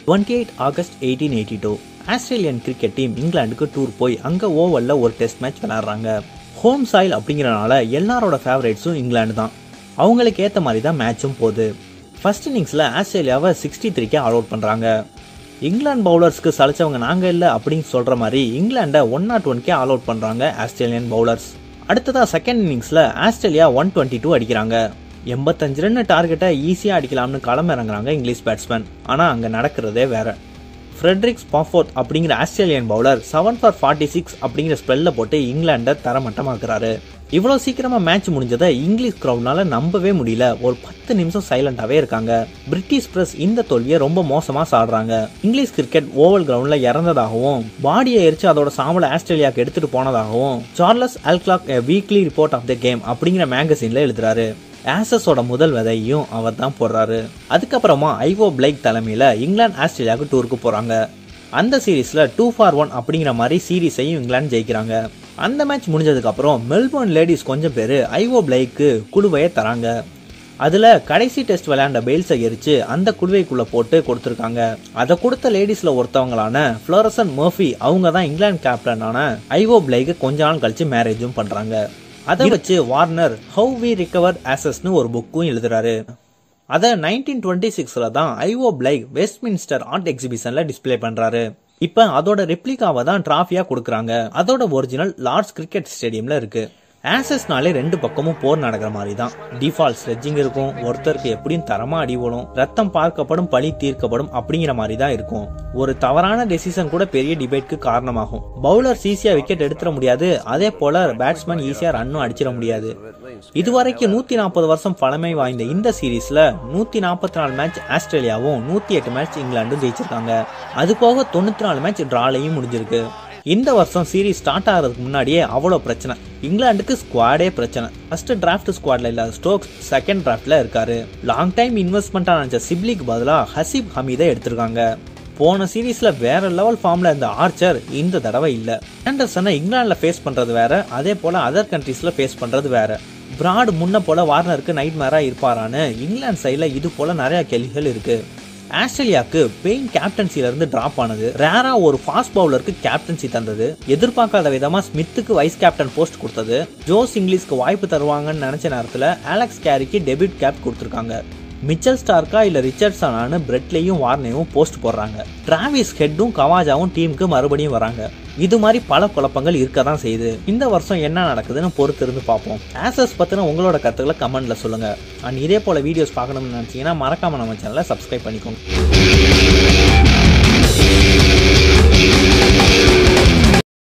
twenty eight August eighteen eighty two Australian cricket team இங்கிலாந்துக்கு tour போய் அங்கே ஓவரில் ஒரு டெஸ்ட் மேட்ச் விளையாடுறாங்க ஹோம் சாயில் அப்படிங்கிறனால எல்லாரோட ஃபேவரேட்ஸும் இங்கிலாந்து தான் அவங்களுக்கு ஏற்ற மாதிரி தான் மேட்சும் போகுது ஃபர்ஸ்ட் இன்னிங்ஸில் ஆஸ்திரேலியாவை சிக்ஸ்டி த்ரீக்கே ஆல் அவுட் பண்ணுறாங்க இங்கிலாந்து பவுலர்ஸ்க்கு சலிச்சவங்க நாங்கள் இல்லை அப்படின்னு சொல்கிற மாதிரி இங்கிலாண்டை one not one all out பண்ணுறாங்க ஆஸ்திரேலியன் பவுலர்ஸ் அடுத்ததாக செகண்ட் இன்னிங்ஸில் ஆஸ்திரேலியா ஒன் டுவெண்ட்டி டூ அடிக்கிறாங்க எண்பத்தஞ்சு ரன் டார்கெட்டை ஈஸியாக அடிக்கலாம்னு களம் இறங்குறாங்க இங்கிலீஷ் பேட்ஸ்மேன் ஆனால் அங்கே நடக்கிறதே வேற ஃப்ரெட்ரிக்ஸ் பாஃபோர்ட் அப்படிங்கிற Australian bowler seven for forty six அப்படிங்கிற ஸ்பெல்ல போட்டு இங்கிலாண்டை தரமட்டமாக்குறாரு இவ்வளோ சீக்கிரமா மேட்ச் முடிஞ்சதை இங்கிலீஷ் கிரௌட்னால நம்பவே முடியல ஒரு பத்து நிமிஷம் சைலண்டாவே இருக்காங்க பிரிட்டிஷ் பிரஸ் இந்த தோல்வியை ரொம்ப மோசமா சாடுறாங்க இங்கிலீஷ் கிரிக்கெட் ஓவல் கிரவுண்ட்ல இறந்ததாகவும் பாடியை எரிச்சு அதோட சாம்பலை ஆஸ்திரேலியாவுக்கு எடுத்துட்டு போனதாகவும் Charles Alcock weekly report of the game அப்படிங்கிற மேகசின்ல எழுதுறாரு ஆசஸோட முதல் விதையும் அவர் தான் போடுறாரு அதுக்கப்புறமா ஐவோ பிளைக் தலைமையில் இங்கிலாந்து ஆஸ்திரேலியாவுக்கு டூருக்கு போகிறாங்க அந்த சீரீஸில் டூ ஃபார் ஒன் அப்படிங்கிற மாதிரி சீரீஸையும் இங்கிலாந்து ஜெயிக்கிறாங்க அந்த மேட்ச் முடிஞ்சதுக்கப்புறம் மெல்போர்ன் லேடிஸ் கொஞ்சம் பேர் ஐவோ பிளைக்கு குழுவையே தராங்க அதில் கடைசி டெஸ்ட் விளையாண்ட பெயில்ஸை எரிச்சு அந்த குழுவைக்குள்ளே போட்டு கொடுத்துருக்காங்க அதை கொடுத்த லேடிஸில் ஒருத்தவங்களான ஃப்ளோரசன் மர்ஃபி அவங்க தான் இங்கிலாந்து கேப்டனான ஐவோ பிளைக்கு கொஞ்ச நாள் கழிச்சு மேரேஜும் பண்ணுறாங்க அதை வச்சு வார்னர் ஹவு வி ரிகவர் ஆசஸ்னு ஒரு புக்கும் எழுதுறாரு அதை நைன்டீன் டுவெண்ட்டி சிக்ஸில் தான் ஐஓ பிளைக் வெஸ்ட்மின்ஸ்டர் ஆர்ட் எக்ஸிபிஷனில் டிஸ்ப்ளே பண்ணுறாரு இப்போ அதோட ரெப்ளிகாவை தான் ட்ராஃபியாக கொடுக்குறாங்க அதோட ஒரிஜினல் லார்ட்ஸ் கிரிக்கெட் ஸ்டேடியமில் இருக்கு ஆசஸ்னாலே ரெண்டு பக்கமும் போர் நடக்கிற மாதிரி தான் டிஃபால்ட் ஸ்லெட்ஜிங் இருக்கும் ஒருத்தருக்கு எப்படியும் தரமா அடி விழும் ரத்தம் பார்க்கப்படும் பழி தீர்க்கப்படும் அப்படிங்கிற மாதிரி தான் இருக்கும் ஒரு தவறான டெசிஷன் கூட பெரிய டிபேட்க்கு காரணமாகும் பவுலர் ஈஸியா விக்கெட் எடுத்துட முடியாது அதே போல பேட்ஸ்மேன் ஈஸியா ரன்னும் அடிச்சிட முடியாது இதுவரைக்கும் நூத்தி நாற்பது வருஷம் பழமை வாய்ந்த இந்த சீரீஸ்ல நூத்தி நாற்பத்தி நாலு மேட்ச் ஆஸ்திரேலியாவும் நூத்தி எட்டு மேட்ச் இங்கிலாண்டும் ஜெயிச்சிருக்காங்க அது போக தொண்ணூத்தி நாலு மேட்ச் டிராலையும் முடிஞ்சிருக்கு இந்த வருஷம் சீரீஸ் ஸ்டார்ட் ஆகிறதுக்கு முன்னாடியே அவ்வளோ பிரச்சனை இங்கிலாந்துக்கு ஸ்குவாடே பிரச்சனை ஃபர்ஸ்ட் டிராஃப்ட் ஸ்குவாட்ல இல்லாத ஸ்டோக்ஸ் செகண்ட் டிராஃப்ட்ல இருக்காரு லாங் டைம் இன்வெஸ்ட்மெண்ட்டாக நினச்ச சிப்லிக்கு பதிலாக ஹசீப் ஹமீதை எடுத்திருக்காங்க போன சீரீஸ்ல வேற லெவல் ஃபார்ம்ல இருந்த ஆர்ச்சர் இந்த தடவை இல்ல ஆண்டர்சனை இங்கிலாந்துல ஃபேஸ் பண்றது வேற அதே போல அதர் கண்ட்ரீஸ்ல ஃபேஸ் பண்றது வேற பிராட் முன்ன போல வார்னருக்கு நைட் மேரா இருப்பாரான்னு இங்கிலாந்து சைட்ல இது போல நிறைய கேள்விகள் இருக்கு ஆஸ்திரேலியாவுக்கு பெயின் கேப்டன்சில இருந்து டிராப் ஆனது ரேரா ஒரு ஃபாஸ்ட் பவுலருக்கு கேப்டன்சி தந்தது எதிர்பார்க்காத விதமா ஸ்மித்துக்கு வைஸ் கேப்டன் போஸ்ட் கொடுத்தது ஜோஸ் இங்கிலீஷ்க்கு வாய்ப்பு தருவாங்கன்னு நினைச்ச நேரத்துல அலெக்ஸ் கேரிக்கு டெபியூட் கேப் கொடுத்துருக்காங்க மிச்சல் ஸ்டார்க்கா இல்ல ரிச்சர்ட்சனானு பிரெட்லையும் வார்னையும் போஸ்ட் போடுறாங்க டிராவிஸ் ஹெட்டும் கவாஜாவும் டீமுக்கு மறுபடியும் வராங்க இது மாதிரி பல குழப்பங்கள் இருக்க தான் செய்யுது இந்த வருஷம் என்ன நடக்குதுன்னு பொறுத்து இருந்து பார்ப்போம் ஆசஸ் பத்தின உங்களோட கருத்துக்களை கமெண்ட்ல சொல்லுங்க அண்ட் இதே போல வீடியோஸ் பார்க்கணும்னு நினைச்சீங்கன்னா மறக்காம நம்ம சேனலை சப்ஸ்கிரைப் பண்ணிக்கோங்க